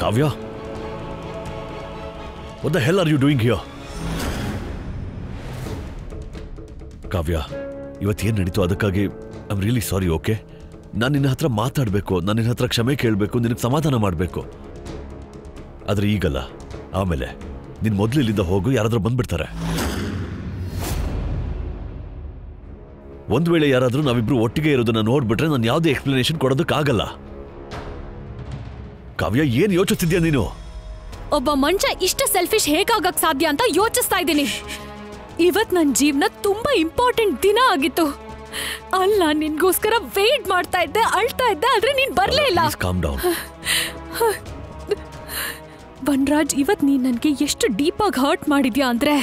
Kavya what the hell are you doing here ಕಾವ್ಯ ಇವತ್ತೇನು ನಡೀತು ಅದಕ್ಕಾಗಿ I am really sorry okay ನಾನು ನಿನ್ನ ಹತ್ರ ಮಾತಾಡಬೇಕು ನಾನು ನಿನ್ನ ಹತ್ರ ಕ್ಷಮೆ ಕೇಳಬೇಕು ನಿನಗೆ ಸಮಾಧಾನ ಮಾಡಬೇಕು ಆದರೆ ಈಗಲ್ಲ ಆಮೇಲೆ ನಿನ್ ಮೊದಲು ಇಲ್ಲಿಂದ ಹೋಗು ಯಾರಾದ್ರೂ ಬಂದ್ಬಿಡ್ತಾರೆ ಒಂದ್ ವೇಳೆ ಯಾರಾದ್ರೂ ನಾವಿಬ್ರು ಒಟ್ಟಿಗೆ ಇರೋದನ್ನ ನೋಡ್ಬಿಟ್ರೆ ನಾನು ಯಾವುದೇ ಎಕ್ಸ್ಪ್ಲನೇಷನ್ ಕೊಡೋದಕ್ಕಾಗಲ್ಲ ಕಾವ್ಯ ಏನ್ ಯೋಚಿಸ್ತಿದ್ಯಾ ನೀನು ಒಬ್ಬ ಮನುಷ್ಯ ಇಷ್ಟ ಸೆಲ್ಫಿಶ್ ಹೇಗಾಗಕ್ ಸಾಧ್ಯ ಅಂತ ಯೋಚಿಸ್ತಾ ಇದ್ದೀನಿ ಇವತ್ ನನ್ ಜೀವನ ತುಂಬಾ ಇಂಪಾರ್ಟೆಂಟ್ ದಿನ ಆಗಿತ್ತು ಅಲ್ಲ ನಿನ್ಗೋಸ್ಕರ ವೇಟ್ ಮಾಡ್ತಾ ಇದ್ದೆ ಅಳ್ತಾ ಇದ್ದೆ ಆದ್ರೆ ನೀನ್ ಬರ್ಲೇ ಇಲ್ಲ ಕಾಮ್ ಡೌನ್ ಬನ್ರಾಜ್ ಇವತ್ ನೀನ್ ನನ್ಗೆ ಎಷ್ಟು ಡೀಪ್ ಆಗಿ ಹರ್ಟ್ ಮಾಡಿದ್ಯಾ ಅಂದ್ರೆ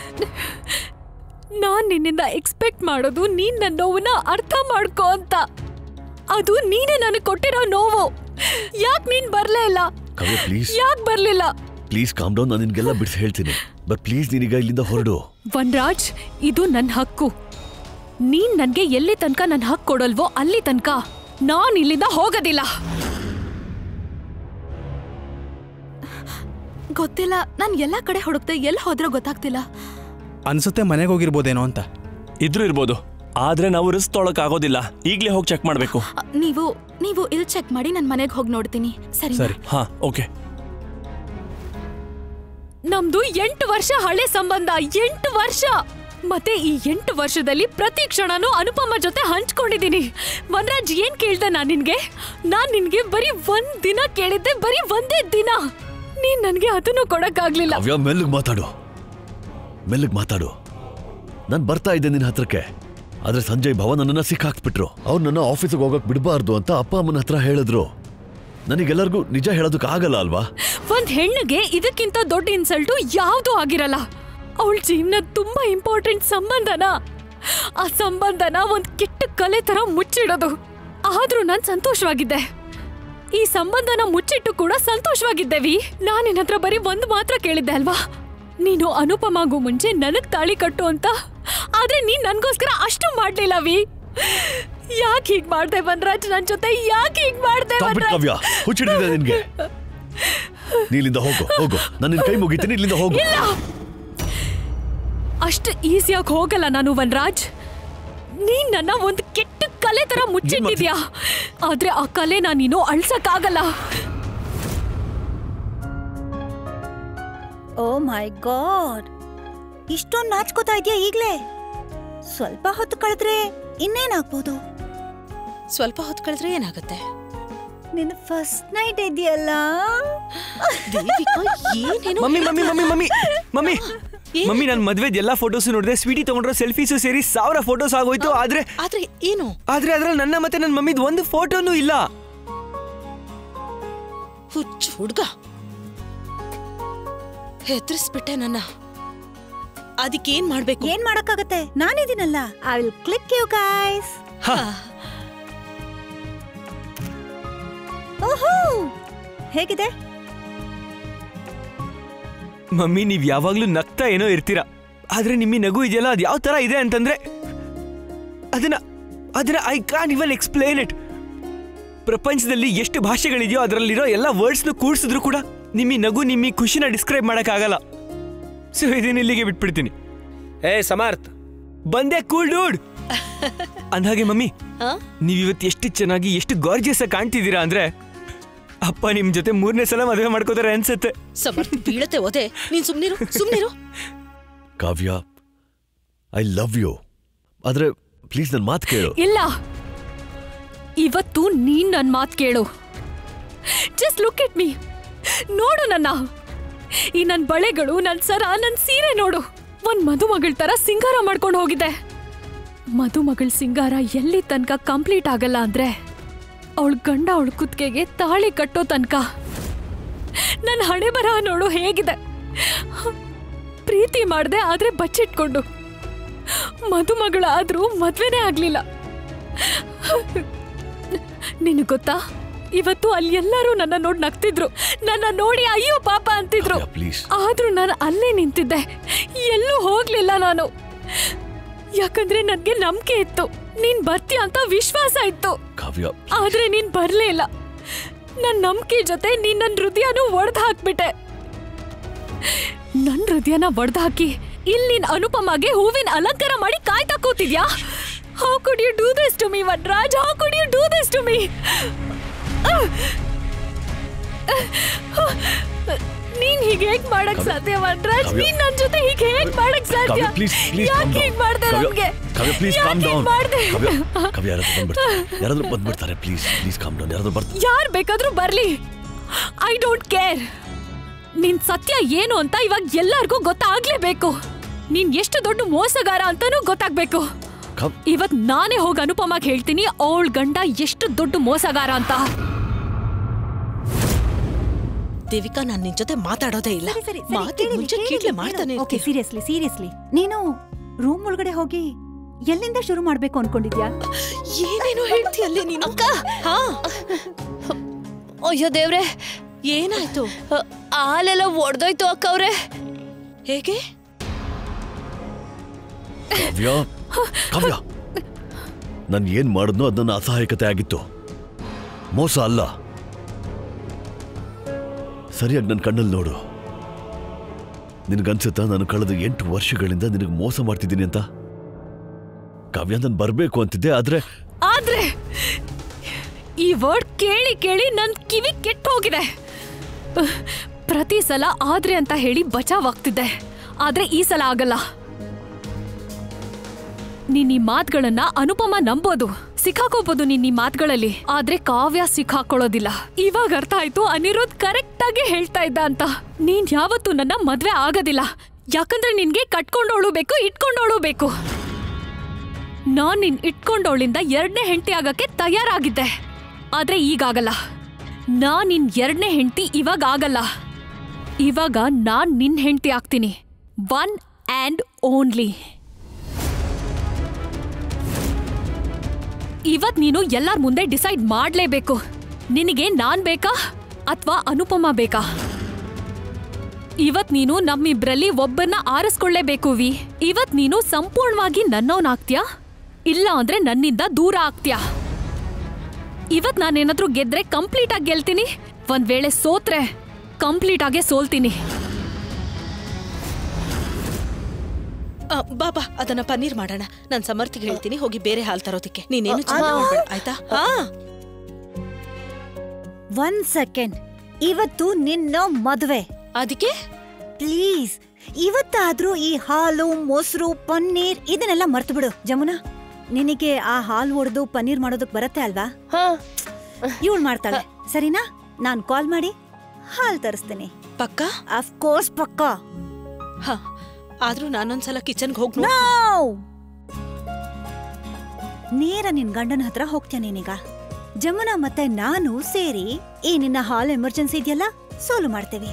ನಾನ್ ನಿನ್ನಿಂದ ಎಕ್ಸ್ಪೆಕ್ಟ್ ಮಾಡೋದು ನೀನ್ ನನ್ನ ನೋವನ್ನ ಅರ್ಥ ಮಾಡ್ಕೋ ಅಂತ ಅದು ನೀನೇ ನನಗೆ ಕೊಟ್ಟಿರೋ ನೋವು ಯಾಕ್ ನೀನ್ ಬರ್ಲೇ ಇಲ್ಲ ಕಾವ್ಯ ಪ್ಲೀಸ್ ಯಾಕ್ ಬರ್ಲಿಲ್ಲ ಪ್ಲೀಸ್ ಕಾಮ್ ಡೌನ್ ನಾನು ನಿನ್ಗೆಲ್ಲ ಬಿಡಿಸಿ ಹೇಳ್ತೀನಿ ಬಟ್ ಪ್ಲೀಸ್ ನೀನೀಗ ಇಲ್ಲಿಂದ ಹೊರಡು ವನ್ರಾಜ್ ಇದು ನನ್ನ ಹಕ್ಕು ನೀನ್ ನನ್ಗೆ ಎಲ್ಲಿ ತನಕ ನನ್ನ ಹಕ್ಕು ಕೊಡಲ್ವೋ ಅಲ್ಲಿ ತನಕ ನಾನ್ ಇಲ್ಲಿಂದ ಹೋಗೋದಿಲ್ಲ ಗೊತ್ತಿಲ್ಲ ನಾನು ಎಲ್ಲಾ ಕಡೆ ಹುಡುಕ್ತೆ ಎಲ್ಲಿ ಹೋದ್ರೋ ಗೊತ್ತಾಗ್ತಿಲ್ಲ ಅನ್ಸುತ್ತೆ ಮನೆಗೆ ಹೋಗಿರ್ಬೋದೇನೋ ಅಂತ ಇದ್ರೂ ಇರ್ಬೋದು ಆದ್ರೆ ನಾವು ರಿಸ್ಕ್ ತೊಳಕ್ ಆಗೋದಿಲ್ಲ ಈಗ್ಲೇ ಹೋಗಿ ಚೆಕ್ ಮಾಡ್ಬೇಕು ಅ, ನೀವು ನೀವು ಇಲ್ಲಿ ಚೆಕ್ ಮಾಡಿ ನಾನು ಮನೆಗೆ ಹೋಗಿ ನೋಡ್ತೀನಿ ಸರಿ ಸರಿ ಹಾ ಓಕೆ ನಮ್ದು ಎಂಟು ವರ್ಷ ಹಳೆ ಸಂಬಂಧ ಎಂಟು ವರ್ಷ ಮತ್ತೆ ಈ ಎಂಟು ವರ್ಷದಲ್ಲಿ ಪ್ರತಿ ಕ್ಷಣನೂ ಅನುಪಮ ಜೊತೆ ಹಂಚ್ಕೊಂಡಿದ್ದೀನಿ ವನರಾಜ್ ಏನ್ ಕೇಳ್ದೆ ನಾನ್ ನಿನ್ಗೆ ನಾನ್ ನಿನ್ಗೆ ಬರೀ ಒಂದ್ ದಿನ ಕೇಳಿದ್ದೆ ಬರೀ ಒಂದೇ ದಿನ ನೀನ್ ನನ್ಗೆ ಅದನ್ನು ಕೊಡಕ್ಕಾಗ್ಲಿಲ್ಲ ಕಾವ್ಯ ಮೆಲ್ಲಗ್ ಮಾತಾಡು ಮೆಲ್ಲಗ್ ಮಾತಾಡು ನಾನು ಬರ್ತಾ ಇದ್ದೆ ನಿನ್ನ ಹತ್ರಕ್ಕೆ ಆದ್ರೆ ಸಂಜಯ್ ಭವ ನನ್ನನ್ನ ಸಿಕ್ಕಾಕ್ಬಿಟ್ರು ಅವ್ರು ನನ್ನ ಆಫೀಸಿಗೆ ಹೋಗಕ್ ಬಿಡಬಾರ್ದು ಅಂತ ಅಪ್ಪ ಅಮ್ಮನ ಹತ್ರ ಹೇಳಿದ್ರು ನನಗೆಲ್ಲರಿಗೂ ನಿಜ ಹೇಳೋದಕ್ಕೆ ಆಗಲ್ಲ ಅಲ್ವಾ ಒಂದ್ ಹೆಣ್ಣಿಗೆ ಇದಕ್ಕಿಂತ ದೊಡ್ಡ ಇನ್ಸಲ್ಟು ಯಾವ್ದೂ ಆಗಿರಲ್ಲ ಅವಳ ಜೀವನ ತುಂಬಾ ಇಂಪಾರ್ಟೆಂಟ್ ಸಂಬಂಧನ ಆ ಸಂಬಂಧನ ಒಂದ್ ಕೆಟ್ಟ ಕಲೆ ತರ ಮುಚ್ಚಿಡೋದು ಆದ್ರೂ ನಾನ್ ಸಂತೋಷವಾಗಿದ್ದೆ ಈ ಸಂಬಂಧನ ಮುಚ್ಚಿಟ್ಟು ಕೂಡ ಸಂತೋಷವಾಗಿದ್ದೇವಿ ನಾನ್ ನಿನ್ನ ಹತ್ರ ಬರೀ ಒಂದ್ ಮಾತ್ರ ಕೇಳಿದ್ದೆ ಅಲ್ವಾ ನೀನು ಅನುಪಮಾಗೂ ಮುಂಚೆ ನನಗ್ ತಾಳಿ ಕಟ್ಟು ಅಂತ ಆದ್ರೆ ನೀನ್ ನನ್ಗೋಸ್ಕರ ಅಷ್ಟು ಮಾಡ್ಲಿಲ್ಲ ವಿ ಯಾಕೆ ಹೀಗ್ ಮಾಡ್ದೆ ವನರಾಜ್ ನನ್ ಜೊತೆ ಯಾಕೆ ಹೀಗ್ ಮಾಡ್ದೆ Stop it, ವನರಾಜ್? ಕಾವ್ಯ ಹುಚ್ಚಿಡಿದೆ ನಿನ್ಗೆ ನೀ ಇಲ್ಲಿಂದ ಹೋಗು ಹೋಗು ನಾನು ನಿನ್ ಕೈ ಮುಗಿತೀನಿ ಇಲ್ಲಿಂದ ಹೋಗು ಇಲ್ಲ ಅಷ್ಟು ಈಸಿಯಾಗಿ ಹೋಗಲ್ಲ ನಾನು ವನರಾಜ್ ನೀನ್ ನನ್ನ ಒಂದು ಕೆಟ್ಟ ಕಲೆ ತರ ಮುಚ್ಚಿಟ್ಟಿದ್ಯಾ ಆದ್ರೆ ಆ ಕಲೆ ನಾನಿನ್ನೂ ಅಳ್ಸಕ್ಕಾಗಲ್ಲ ಓ ಮೈ ಗಾಡ್ ಇಷ್ಟೊಂದು ನಾಚ್ಕೋತಾ ಇದೆಯಾ ಈಗ್ಲೇ ಸ್ವಲ್ಪ ಹೊತ್ತು ಕಳೆದ್ರೆ ಇನ್ನೇನಾಗ್ಬೋದು ಸ್ವಲ್ಪ ಹೊತ್ತು ಕಳೆದ್ರೆ ಏನಾಗುತ್ತೆ ನಿನ್ನ ಫಸ್ಟ್ ನೈಟ್ ಇದೆಯಲ್ಲ ದೇವಿಕಾ ಏನೇನು mummy mummy mummy mummy mummy mummy ನನ್ನ ಮದ್ವೆದ್ ಎಲ್ಲಾ ಫೋಟೋಸ್ ನೋಡಿದೆ ಸ್ವೀಟಿ ತಗೊಂಡ್ರೆ ಸೆಲ್ಫೀಸು ಸೇರಿ ಸಾವಿರ ಫೋಟೋಸ್ ಆಗೋಯ್ತು ಆದ್ರೆ ಆದ್ರೆ ಏನು ಆದ್ರೆ ಅದ್ರಲ್ಲಿ ನನ್ನ ಮತ್ತೆ ನನ್ನ ಮಮ್ಮಿದ್ ಒಂದು ಫೋಟೋನು ಇಲ್ಲ ಹುಚ್ಚ ಹುಡ್ಗ ಹೆದರ್ಸ್ಬಿಟ್ಟೆ ನನ್ನ ಅದಕ್ಕೇನ್ ಮಾಡ್ಬೇಕು ಏನ್ ಮಾಡಕ್ಕಾಗತ್ತೆ ನಾನಿದ್ದೀನಲ್ಲ I will click you guys ಓಹೋ ಹೇಗಿದೆ ಮಮ್ಮಿ ನೀವ್ ಯಾವಾಗ್ಲೂ ನಗ್ತಾ ಏನೋ ಇರ್ತೀರಾ ಆದ್ರೆ ನಿಮ್ಮಿ ನಗು ಇದೆಯಲ್ಲ ಅದು ಯಾವ ತರ ಇದೆ ಅಂತಂದ್ರೆ ಅದನ್ನ ಅದನ್ನ I can't even explain it ಪ್ರಪಂಚದಲ್ಲಿ ಎಷ್ಟು ಭಾಷೆಗಳಿದೆಯೋ ಅದರಲ್ಲಿರೋ ಎಲ್ಲ ವರ್ಡ್ಸ್ನು ಕೂಡ್ಸಿದ್ರು ಕೂಡ ನಿಮ್ಮಿ ನಗು ನಿಮ್ಮಿ ಖುಷಿನ ಡಿಸ್ಕ್ರೈಬ್ ಮಾಡಕ್ಕಾಗಲ್ಲ ಸೊ ಇದನ್ನ ಇಲ್ಲಿಗೆ ಬಿಟ್ಬಿಡ್ತೀನಿ ಏ ಸಮರ್ಥ್ ಬಂದೆ ಕೂಲ್ ಡೂಡ್ ಅಂದ್ಹಾಗೆ ಮಮ್ಮಿ ಆ? ನೀವ್ ಇವತ್ತು ಎಷ್ಟು ಚೆನ್ನಾಗಿ ಎಷ್ಟು ಗಾರ್ಜಿಯಸ್ ಆಗಿ ಕಾಣ್ತಿದ್ದೀರಾ ಅಂದ್ರೆ ಅಪ್ಪ ನಿಮ್ ಜೊತೆ ಮೂರನೇ ಸಲ ಮದುವೆ ಮಾಡ್ಕೋತಾರೆ ಅನ್ಸುತ್ತೆ ಸಮರ್ಥ ಬೀಳತೆ ಓದೆ ನೀನ್ ಸುಮ್ನಿರು ಸುಮ್ನಿರು ಕಾವ್ಯ ಐ ಲವ್ ಯು ಆದ್ರೆ ಪ್ಲೀಸ್ ನನ್ನ ಮಾತು ಕೇಳು ಇಲ್ಲ ಇವತ್ತು ನೀನ್ ನನ್ ಮಾತ್ ಕೇಳು ಜಸ್ಟ್ ಲುಕ್ ಎಟ್ ಮೀ ನೋಡು ನನ್ನ ಈ ನನ್ ಬಳೆಗಳು ನನ್ ಸರ ನನ್ ಸೀರೆ ನೋಡು ಒಂದ್ ಮದುಮಗಳ ತರ ಸಿಂಗಾರ ಮಾಡ್ಕೊಂಡು ಹೋಗಿದೆ ಮದುಮಗಳ ಸಿಂಗಾರ ಎಲ್ಲಿ ತನಕ ಕಂಪ್ಲೀಟ್ ಆಗಲ್ಲ ಅಂದ್ರೆ ಅವಳ ಗಂಡ ಅವಳ ಕುತ್ತಿಗೆಗೆ ತಾಳಿ ಕಟ್ಟೋ ತನಕ ನನ್ನ ಹಣೆ ಬರಹ ನೋಡು ಹೇಗಿದೆ ಪ್ರೀತಿ ಮಾಡ್ದೆ ಆದ್ರೆ ಬಚ್ಚಿಟ್ಕೊಂಡು ಮದುಮಗಳಾದ್ರೂ ಮದ್ವೆನೇ ಆಗ್ಲಿಲ್ಲ ನಿನಗ್ ಗೊತ್ತಾ ಇವತ್ತು ಅಲ್ಲಿ ಎಲ್ಲರೂ ನನ್ನ ನೋಡಿ ನಗ್ತಿದ್ರು ನನ್ನ ನೋಡಿ ಅಯ್ಯೋ ಪಾಪ ಅಂತಿದ್ರು ಕಾವ್ಯ, please. ಆದ್ರೂ ನಾನು ಅಲ್ಲೇ ನಿಂತಿದ್ದೆ ಎಲ್ಲೂ ಹೋಗ್ಲಿಲ್ಲ ನಾನು ಯಾಕಂದ್ರೆ ನನ್ಗೆ ನಂಬಿಕೆ ಇತ್ತು ನೀನ್ ಬರ್ತೀಯ ಅಂತ ವಿಶ್ವಾಸ ಇತ್ತು ಕಾವ್ಯ ಆದ್ರೆ ನೀನ್ ಬರ್ಲೇ ಇಲ್ಲ ನನ್ನ ನಂಬಿಕೆ ಜೊತೆ ನೀನ್ ನನ್ನ ಹೃದಯನೂ ಒಡೆದು ಹಾಕ್ಬಿಟ್ಟೆ ನನ್ನ ಹೃದಯನ ಒಡೆದು ಹಾಕಿ ಇಲ್ಲಿ ನೀನ್ ಅನುಪಮಗೆ ಹೂವಿನ ಅಲಂಕಾರ ಮಾಡಿ ಕಾಯ್ತಾ ಕೂತಿದ್ಯಾ how could you do this to me ವಟ್ರಾಜ್ how could you do this to me ನೀನ್ ಹೀಗೆ ಹೇಗ್ ಮಾಡಕ್ ಕಾವ್ಯ- ಸಾಧ್ಯ ವಟ್ರಾಜ್ ಕಾವ್ಯ- ನೀನ್ ನನ್ ಜೊತೆ ಹೀಗೆ ಹೇಗ್ ಮಾಡಕ್ ಸಾಧ್ಯ ಕಾವ್ಯ ಪ್ಲೀಸ್ ಪ್ಲೀಸ್ ಯಾಕೆ ಹೀಗ್ ಮಾಡ್ದೆ ನನ್ಗೆ ಕಾವ್ಯ ಪ್ಲೀಸ್ ಕಾಮ್ ಯಾಕ್ ಹೀಗ್ ಡೌನ್ ಮಾಡ್ದೆ ಕಾವ್ಯ ಕಾವ್ಯ ಯಾರಾದ್ರೂ ಬಂದ್ಬಿಡ್ತಾರೆ ಯಾರಾದ್ರೂ ಬಂದ್ಬಿಡ್ತಾರೆ ಪ್ಲೀಸ್ ಪ್ಲೀಸ್ ಕಾಮ್ ಡೌನ್ ಯಾರಾದ್ರೂ ಬರ್ತಾರೆ ಯಾರ್ ಬೇಕಾದ್ರೂ ಬರ್ಲಿ ಐ ಡೋಂಟ್ ಕೇರ್ ನಿನ್ ಸತ್ಯ ಏನು ಅಂತ ಇವಾಗ ಎಲ್ಲಾರ್ಗೂ ಗೊತ್ತಾಗ್ಲೇಬೇಕು ನೀನ್ ಎಷ್ಟು ದೊಡ್ಡ ಮೋಸಗಾರ ಅಂತಾನೂ ಗೊತ್ತಾಗ್ಬೇಕು ಕಾವ್ ಇವತ್ ನಾನೇ ಹೋಗಿ ಅನುಪಮಾಗ್ ಹೇಳ್ತೀನಿ ಅವಳ ಗಂಡ ಎಷ್ಟು ದೊಡ್ಡ ಮೋಸಗಾರ ಅಂತ ದೇವಿಕಾ ನಾನ್ ನಿನ್ ಜೊತೆ ಮಾತಾಡೋದೇ ಇಲ್ಲ ಮಾತಿಗೆ ಮುಂಚೆ ಕೀಟ್ಲೆ ಮಾಡ್ತಾನೆ ಓಕೆ ಇರ್ತೀಯ. ಸೀರಿಯಸ್ಲಿ ಸೀರಿಯಸ್ಲಿ ನೀನು ರೂಮ್ ಒಳಗಡೆ ಹೋಗಿ ಎಲ್ಲಿಂದ ಶುರು ಮಾಡ್ಬೇಕು ಅನ್ಕೊಂಡಿದ್ಯಾ ಏನೇನೋ ಹೇಳ್ತೀಯಲ್ಲೇ ನೀನು ಅಕ್ಕ ಹಾ ಅಯ್ಯೋ ದೇವ್ರೆ ಏನಾಯ್ತು ಹಾಲೆಲ್ಲ ಒಡ್ದೋಯ್ತು ಅಕ್ಕ ಅವ್ರೆ ಹೇಗೆ ಕಾವ್ಯ ಕಾವ್ಯ ನಾನು ಏನ್ ಮಾಡಿದ್ನೋ ಅದು ನನ್ನ ಅಸಹಾಯಕತೆ ಆಗಿತ್ತು ಮೋಸ ಅಲ್ಲ ಸರಿಯಾಗಿ ನನ್ನ ಕಣ್ಣಲ್ಲಿ ನೋಡು ನಿನಗನ್ಸುತ್ತಾ ನಾನು ಕಳೆದ ಎಂಟು ವರ್ಷಗಳಿಂದ ನಿನಗೆ ಮೋಸ ಮಾಡ್ತಿದ್ದೀನಿ ಅಂತ ಕಾವ್ಯ ನಾನು ಬರಬೇಕು ಅಂತಿದ್ದೆ ಆದ್ರೆ ಆದ್ರೆ ಈ ವರ್ಡ್ ಕೇಳಿ ಕೇಳಿ ನನ್ ಕಿವಿ ಕೆಟ್ಟ ಹೋಗಿದೆ ಅಹ್, ಪ್ರತಿ ಸಲ ಆದ್ರೆ ಅಂತ ಹೇಳಿ ಬಚಾವ್ ಆಗ್ತಿದ್ದೆ ಆದ್ರೆ ಈ ಸಲ ಆಗಲ್ಲ ನೀನ್ ಈ ಮಾತುಗಳನ್ನ ಅನುಪಮ ನಂಬೋದು ಸಿಕ್ಕಾಕೋಬಹುದು ನೀನ್ ಈ ಮಾತುಗಳಲ್ಲಿ ಆದ್ರೆ ಕಾವ್ಯ ಸಿಕ್ಕಾಕೊಳ್ಳೋದಿಲ್ಲ ಇವಾಗ ಅರ್ಥ ಆಯ್ತು ಅನಿರುದ್ಧ್ ಕರೆಕ್ಟ್ ಆಗಿ ಹೇಳ್ತಾ ಇದ್ದ ಅಂತ ನೀನ್ ಯಾವತ್ತೂ ನನ್ನ ಮದ್ವೆ ಆಗೋದಿಲ್ಲ ಯಾಕಂದ್ರೆ ನಿನ್ಗೆ ಕಟ್ಕೊಂಡೋಳು ಬೇಕು ಇಟ್ಕೊಂಡೋಳು ಬೇಕು ನಾನ್ ನಿನ್ ಇಟ್ಕೊಂಡವಳಿಂದ ಎರಡನೇ ಹೆಂಡತಿ ಆಗಕ್ಕೆ ತಯಾರಾಗಿದ್ದೆ ಆದ್ರೆ ಈಗಾಗಲ್ಲ ನಾನ್ ನಿನ್ ಎರಡನೇ ಹೆಂಡತಿ ಇವಾಗ ಆಗಲ್ಲ ಇವಾಗ ನಾನ್ ನಿನ್ ಹೆಂಡತಿ ಆಗ್ತೀನಿ ಒನ್ ಆ್ಯಂಡ್ ಓನ್ಲಿ ಇವತ್ ನೀನು ಎಲ್ಲಾರ್ ಮುಂದೆ ಡಿಸೈಡ್ ಮಾಡ್ಲೇಬೇಕು ನಿನಗೆ ನಾನ್ ಬೇಕಾ ಅಥವಾ ಅನುಪಮ ಬೇಕಾ ಇವತ್ ನೀನು ನಮ್ಮಿಬ್ರಲ್ಲಿ ಒಬ್ಬನ್ನ ಆರಿಸ್ಕೊಳ್ಳೇಬೇಕು ವಿ ಇವತ್ ನೀನು ಸಂಪೂರ್ಣವಾಗಿ ನನ್ನವನಾಗ್ತ್ಯಾ ಇಲ್ಲ ಅಂದ್ರೆ ನನ್ನಿಂದ ದೂರ ಆಗ್ತ್ಯಾ ಇವತ್ ನಾನೇನಾದ್ರೂ ಗೆದ್ರೆ ಕಂಪ್ಲೀಟ್ ಆಗಿ ಗೆಲ್ತೀನಿ ಒಂದ್ ವೇಳೆ ಸೋತ್ರೆ ಕಂಪ್ಲೀಟ್ ಆಗೇ ಸೋಲ್ತೀನಿ ಆ, ಬಾ ಬಾ ಅದನ್ನ ಪನ್ನೀರ್ ಮಾಡೋಣ ನಾನ್ ಸಮರ್ಥಿಗೆ ಹೇಳ್ತೀನಿ ಹೋಗಿ ಬೇರೆ ಹಾಲ್ ತರೋದಿಕ್ಕೆ ನೀನೇನು ಚಿಂತೆ ಮಾಡ್ಬೇಡ ಆಯ್ತಾ ಹಾ ಒನ್ ಸೆಕೆಂಡ್ ಇವತ್ತು ನಿನ್ನ ಮದುವೆ ಅದಕ್ಕೆ ಪ್ಲೀಸ್ ಇವತ್ತಾದ್ರೂ ಈ ಹಾಲು ಮೊಸರು ಪನ್ನೀರ್ ಇದನ್ನೆಲ್ಲ ಮರ್ತು ಬಿಡು ಜಮುನಾ ನಿನಗೆ ಆ ಹಾಲು ಒಡೆದು ಪನ್ನೀರ್ ಮಾಡೋದಕ್ ಬರತ್ತೆ ಅಲ್ವಾ ಇವಳು ಮಾಡ್ತಾಳೆ ಸರಿನಾ ನಾನ್ ಕಾಲ್ ಮಾಡಿ ಹಾಲ್ ತರಿಸ್ತೀನಿ ಪಕ್ಕ ಅಫ್ ಕೋರ್ಸ್ ಪಕ್ಕ ಹ ಆದ್ರೂ ನಾನೊಂದ್ಸಲ ಕಿಚನ್ಗೆ ಹೋಗ್ ನೋಡ್ No! ನೇರ ನಿನ್ ಗಂಡನ ಹತ್ರ ಹೋಗ್ತೀಯ ನೀನೀಗ ಜಮುನಾ ಮತ್ತೆ ನಾನು ಸೇರಿ ಈ ನಿನ್ನ ಹಾಲ್ ಎಮರ್ಜೆನ್ಸಿ ಇದೆಯಲ್ಲ ಸೋಲು ಮಾಡ್ತೇವೆ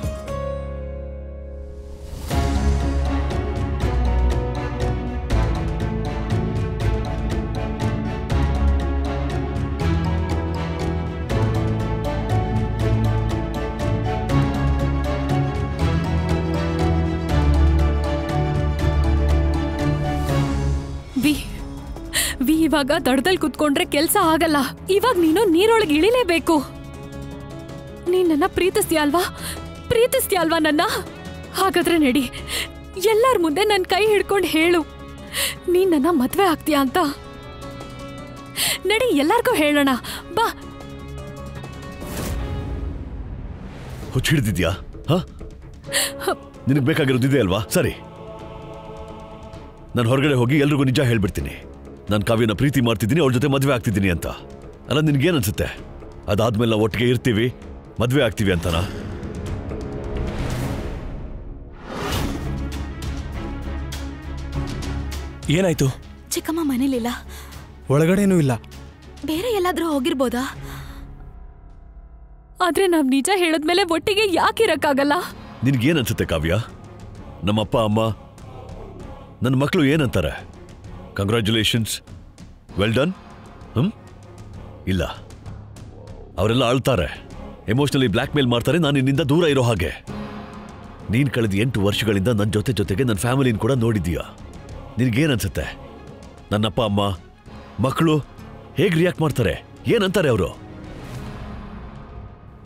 ವಿ ವಿ ಇವಾಗ ದಡದಲ್ಲಿ ಕುತ್ಕೊಂಡ್ರೆ ಕೆಲ್ಸ ಆಗಲ್ಲ ಇವಾಗ ನೀನು ನೀರೊಳಗೆ ಇಳಿಲೇಬೇಕು ನೀನ್ ನನ್ನ ಪ್ರೀತಿಸ್ತೀಯ ಅಲ್ವಾ ಪ್ರೀತಿಸ್ತೀಯ ಅಲ್ವಾ ನನ್ನ ಹಾಗಾದ್ರೆ ನಡಿ ಎಲ್ಲರ ಮುಂದೆ ನನ್ನ ಕೈ ಹಿಡ್ಕೊಂಡು ಹೇಳು ನೀನ್ ನನ್ನ ಮದ್ವೆ ಆಗ್ತೀಯ ಅಂತ ನಡಿ ಎಲ್ಲಾರ್ಗೂ ಹೇಳೋಣ ಬಾ ಹುಚ್ಚು ಹಿಡ್ದಿದ್ಯಾ ಹಾ ನಿನಗೆ ಬೇಕಾಗಿರೋದು ಇದೆ ಅಲ್ವಾ ಸರಿ ನಾನು ಹೊರಗಡೆ ಹೋಗಿ ಎಲ್ರಿಗೂ ನಿಜ ಹೇಳ್ಬಿಡ್ತೀನಿ ನಾನು ಕಾವ್ಯನ ಪ್ರೀತಿ ಮಾಡ್ತಿದ್ದೀನಿ ಅವ್ರ ಜೊತೆ ಮದುವೆ ಆಗ್ತಿದ್ದೀನಿ ಅಂತ ಅಲ್ಲ ನಿನ್ಗೇನ್ ಅನ್ಸುತ್ತೆ ಅದಾದ್ಮೇಲೆ ನಾವು ಒಟ್ಟಿಗೆ ಇರ್ತೀವಿ ಮದುವೆ ಆಗ್ತೀವಿ ಅಂತನಾ ಏನಾಯ್ತು ಚಿಕ್ಕಮ್ಮ ಮನೇಲಿಲ್ಲ ಒಳಗಡೆನೂ ಇಲ್ಲ ಬೇರೆ ಎಲ್ಲಾದ್ರೂ ಹೋಗಿರ್ಬೋದಾ ಆದ್ರೆ ನಾವ್ ನಿಜ ಹೇಳದ್ಮೇಲೆ ಒಟ್ಟಿಗೆ ಯಾಕೆ ಇರಕ್ಕಾಗಲ್ಲ ನಿನ್ಗೇನ್ ಅನ್ಸುತ್ತೆ ಕಾವ್ಯ ನಮ್ಮಪ್ಪ ಅಮ್ಮ ನನ್ನ ಮಕ್ಕಳು ಏನಂತಾರೆ ಕಂಗ್ರ್ಯಾಚುಲೇಷನ್ಸ್ ವೆಲ್ ಡನ್ ಹ್ಮ್ ಇಲ್ಲ ಅವರೆಲ್ಲ ಅಳ್ತಾರೆ ಎಮೋಷನಲಿ ಬ್ಲ್ಯಾಕ್ ಮೇಲ್ ಮಾಡ್ತಾರೆ ನಾನು ನಿನ್ನಿಂದ ದೂರ ಇರೋ ಹಾಗೆ ನೀನ್ ಕಳೆದ ಎಂಟು ವರ್ಷಗಳಿಂದ ನನ್ನ ಜೊತೆ ಜೊತೆಗೆ ನನ್ನ ಫ್ಯಾಮಿಲಿನ ಕೂಡ ನೋಡಿದ್ದೀಯ ನಿನ್ಗೇನ್ ಅನ್ಸುತ್ತೆ ನನ್ನಪ್ಪ ಅಮ್ಮ ಮಕ್ಕಳು ಹೇಗೆ ರಿಯಾಕ್ಟ್ ಮಾಡ್ತಾರೆ ಏನಂತಾರೆ ಅವರು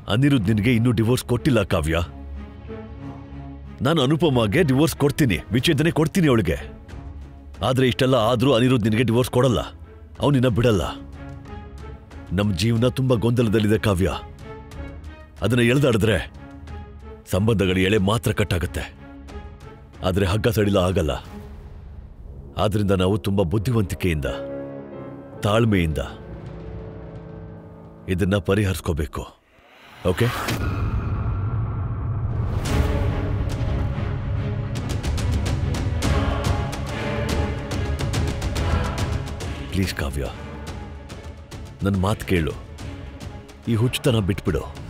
ಅನಿರುದ್ ನಿನಗೆ ಇನ್ನೂ ಡಿವೋರ್ಸ್ ಕೊಟ್ಟಿಲ್ಲ ಕಾವ್ಯ ನಾನು ಅನುಪಮಗೆ ಡಿವೋರ್ಸ್ ಕೊಡ್ತೀನಿ ವಿಚ್ಛೇದನೆ ಕೊಡ್ತೀನಿ ಅವಳಿಗೆ ಆದ್ರೆ ಇಷ್ಟೆಲ್ಲ ಆದ್ರೂ ಅನಿರುದ್ ನಿನಗೆ ಡಿವೋರ್ಸ್ ಕೊಡಲ್ಲ ಅವನಿನ್ನ ಬಿಡಲ್ಲ ನಮ್ಮ ಜೀವನ ತುಂಬಾ ಗೊಂದಲದಲ್ಲಿದೆ ಕಾವ್ಯ ಅದನ್ನ ಎಳೆದಾಡಿದ್ರೆ ಸಂಬಂಧಗಳ ಎಳೆ ಮಾತ್ರ ಕಟ್ಟಾಗುತ್ತೆ ಆದ್ರೆ ಹಗ್ಗ ಸಡಿಲ ಆಗಲ್ಲ ಆದ್ರಿಂದ ನಾವು ತುಂಬಾ ಬುದ್ಧಿವಂತಿಕೆಯಿಂದ ತಾಳ್ಮೆಯಿಂದ ಇದನ್ನ ಪರಿಹರಿಸ್ಕೋಬೇಕು ಓಕೆ ಪ್ಲೀಸ್ ಕಾವ್ಯ ನನ್ನ ಮಾತು ಕೇಳು ಈ ಹುಚ್ಚುತನ ಬಿಟ್ಬಿಡು